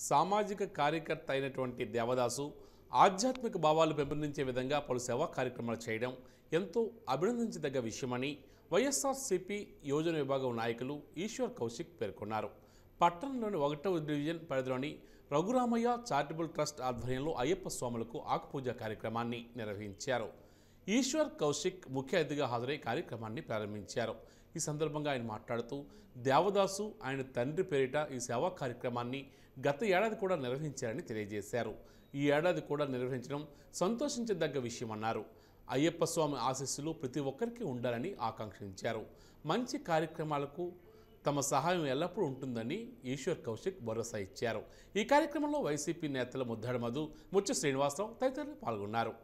సామాజిక కార్యకర్త అయినటువంటి దేవదాసు ఆధ్యాత్మిక భావాలు పెంపొందించే విధంగా పలు సేవా కార్యక్రమాలు చేయడం ఎంతో అభినందించదగ్గ విషయమని వైఎస్ఆర్సీపీ యోజన విభాగం నాయకులు ఈశ్వర్ కౌశిక్ పేర్కొన్నారు పట్టణంలోని ఒకటవ డివిజన్ పరిధిలోని రఘురామయ్య చారిటబుల్ ట్రస్ట్ ఆధ్వర్యంలో అయ్యప్ప స్వాములకు ఆకుపూజ కార్యక్రమాన్ని నిర్వహించారు ఈశ్వర్ కౌశిక్ ముఖ్య అతిథిగా హాజరై కార్యక్రమాన్ని ప్రారంభించారు ఈ సందర్భంగా ఆయన మాట్లాడుతూ దేవదాసు ఆయన తండ్రి పేరిట ఈ సేవా కార్యక్రమాన్ని గత ఏడాది కూడా నిర్వహించారని తెలియజేశారు ఈ ఏడాది కూడా నిర్వహించడం సంతోషించదగ్గ విషయమన్నారు అయ్యప్ప స్వామి ఆశీస్సులు ప్రతి ఒక్కరికి ఉండాలని ఆకాంక్షించారు మంచి కార్యక్రమాలకు తమ సహాయం ఎల్లప్పుడూ ఉంటుందని ఈశ్వర్ కౌశిక్ భరోసా ఇచ్చారు ఈ కార్యక్రమంలో వైసీపీ నేతలు ముద్దాడ మధు ముచ్చు శ్రీనివాసరావు తదితరులు పాల్గొన్నారు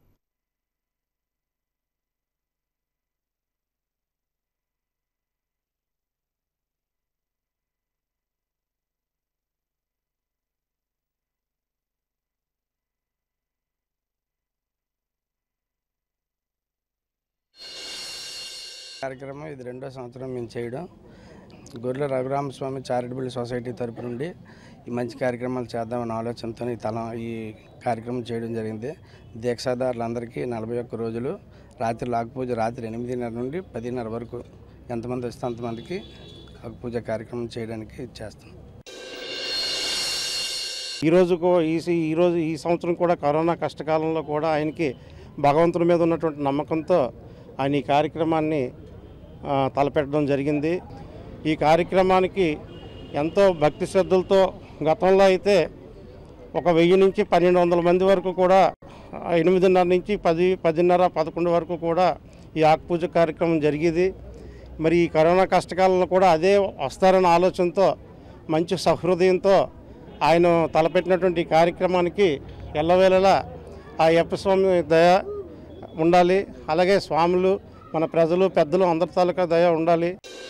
కార్యక్రమం ఇది రెండో సంవత్సరం మేము చేయడం గొర్రెల రఘురామస్వామి చారిటబుల్ సొసైటీ తరపు నుండి ఈ మంచి కార్యక్రమాలు చేద్దామన్న ఆలోచనతో ఈ తల ఈ కార్యక్రమం చేయడం జరిగింది దీక్షాదారులందరికీ నలభై ఒక్క రోజులు రాత్రి లాకుపూజ రాత్రి ఎనిమిదిన్నర నుండి పదిన్నర వరకు ఎంతమంది వస్తే అంతమందికి పూజ కార్యక్రమం చేయడానికి చేస్తాం ఈరోజు కూ- ఈ సి- ఈరోజు ఈ సంవత్సరం కూడా కరోనా కష్టకాలంలో కూడా ఆయనకి భగవంతుని మీద ఉన్నటువంటి నమ్మకంతో ఆయన ఈ కార్యక్రమాన్ని ఆ, తలపెట్టడం జరిగింది ఈ కార్యక్రమానికి ఎంతో భక్తి శ్రద్ధలతో గతంలో అయితే ఒక వెయ్యి నుంచి పన్నెండు వందల మంది వరకు కూడా ఆ, ఎనిమిదిన్నర నుంచి పది పదిన్నర పదకొండు వరకు కూడా ఈ ఆకుపూజ కార్యక్రమం జరిగేది మరి ఈ కరోనా కష్టకాలంలో కూడా అదే వస్తారన్న ఆలోచనతో మంచి సహృదయంతో ఆయన తలపెట్టినటువంటి ఈ కార్యక్రమానికి ఎల్లవేళలా ఆ అయ్యప్ప స్వామి దయ ఉండాలి అలాగే స్వాములు మన ప్రజలు పెద్దలు అందరి తాలూకా దయ ఉండాలి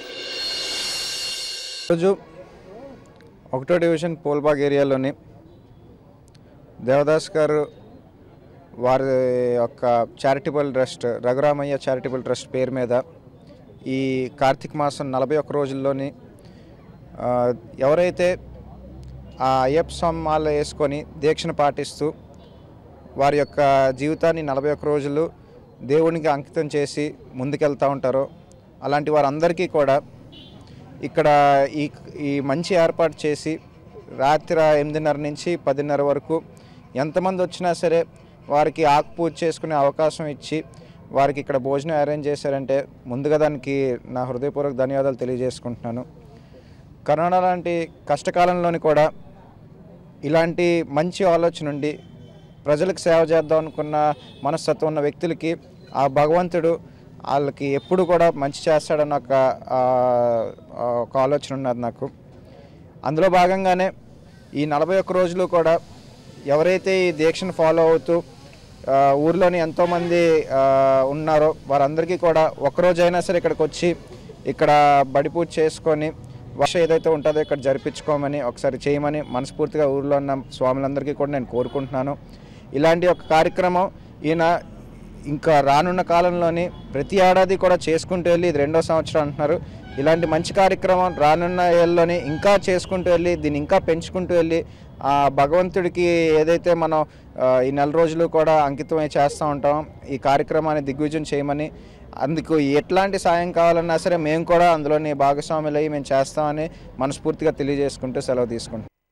ఈరోజు ఒకటో డివిజన్ పోల్బాగ్ ఏరియాలోని దేవదాస్ గారు వారి యొక్క charitable trust Raghuramaiah charitable trust పేరు మీద ఈ కార్తీక మాసం నలభై ఒక్క రోజుల్లోని ఆ, ఎవరైతే ఆ అయ్యప్ప స్వామి మాల వేసుకొని దీక్షను పాటిస్తూ వారి యొక్క జీవితాన్ని నలభై ఒక్క రోజులు దేవునికి అంకితం చేసి ముందుకెళ్తూ ఉంటారో అలాంటి వారందరికీ కూడా ఇక్కడ ఈ ఈ మంచి ఏర్పాటు చేసి రాత్రి ఎనిమిదిన్నర నుంచి పదిన్నర వరకు ఎంతమంది వచ్చినా సరే వారికి ఆకు పూజ చేసుకునే అవకాశం ఇచ్చి వారికి ఇక్కడ భోజనం అరేంజ్ చేశారంటే ముందుగా దానికి నా హృదయపూర్వక ధన్యవాదాలు తెలియజేసుకుంటున్నాను కరోనా లాంటి కష్టకాలంలోని కూడా ఇలాంటి మంచి ఆలోచన ఉండి ప్రజలకు సేవ చేద్దాం అనుకున్న మనస్తత్వం ఉన్న వ్యక్తులకి ఆ భగవంతుడు వాళ్ళకి ఎప్పుడు కూడా మంచి చేస్తాడన్న ఒక ఆ, ఆ, ఒక ఆలోచన ఉన్నది నాకు అందులో భాగంగానే ఈ నలభై ఒక్క రోజులు కూడా ఎవరైతే ఈ దీక్షను ఫాలో అవుతూ ఆ, ఊర్లోని ఎంతోమంది ఆ, ఉన్నారో వారందరికీ కూడా ఒక్కరోజైనా సరే ఇక్కడికి వచ్చి ఇక్కడ బడి పూజ చేసుకొని వర్ష ఏదైతే ఉంటుందో ఇక్కడ జరిపించుకోమని ఒకసారి చేయమని మనస్ఫూర్తిగా ఊర్లో ఉన్న స్వాములందరికీ కూడా నేను కోరుకుంటున్నాను ఇలాంటి ఒక కార్యక్రమం ఈయన ఇంకా రానున్న కాలంలోని ప్రతి ఏడాది కూడా చేసుకుంటూ వెళ్ళి ఇది రెండో సంవత్సరం అంటున్నారు ఇలాంటి మంచి కార్యక్రమం రానున్న ఏళ్ళలోని ఇంకా చేసుకుంటూ వెళ్ళి దీన్ని ఇంకా పెంచుకుంటూ వెళ్ళి ఆ భగవంతుడికి ఏదైతే మనం ఆ, ఈ నెల రోజులు కూడా అంకితమై చేస్తూ ఉంటాం ఈ కార్యక్రమాన్ని దిగ్విజయం చేయమని అందుకు ఎట్లాంటి సాయం కావాలన్నా సరే మేము కూడా అందులోని భాగస్వాములయ్యి మేము చేస్తామని మనస్ఫూర్తిగా తెలియజేసుకుంటూ సెలవు తీసుకుంటాం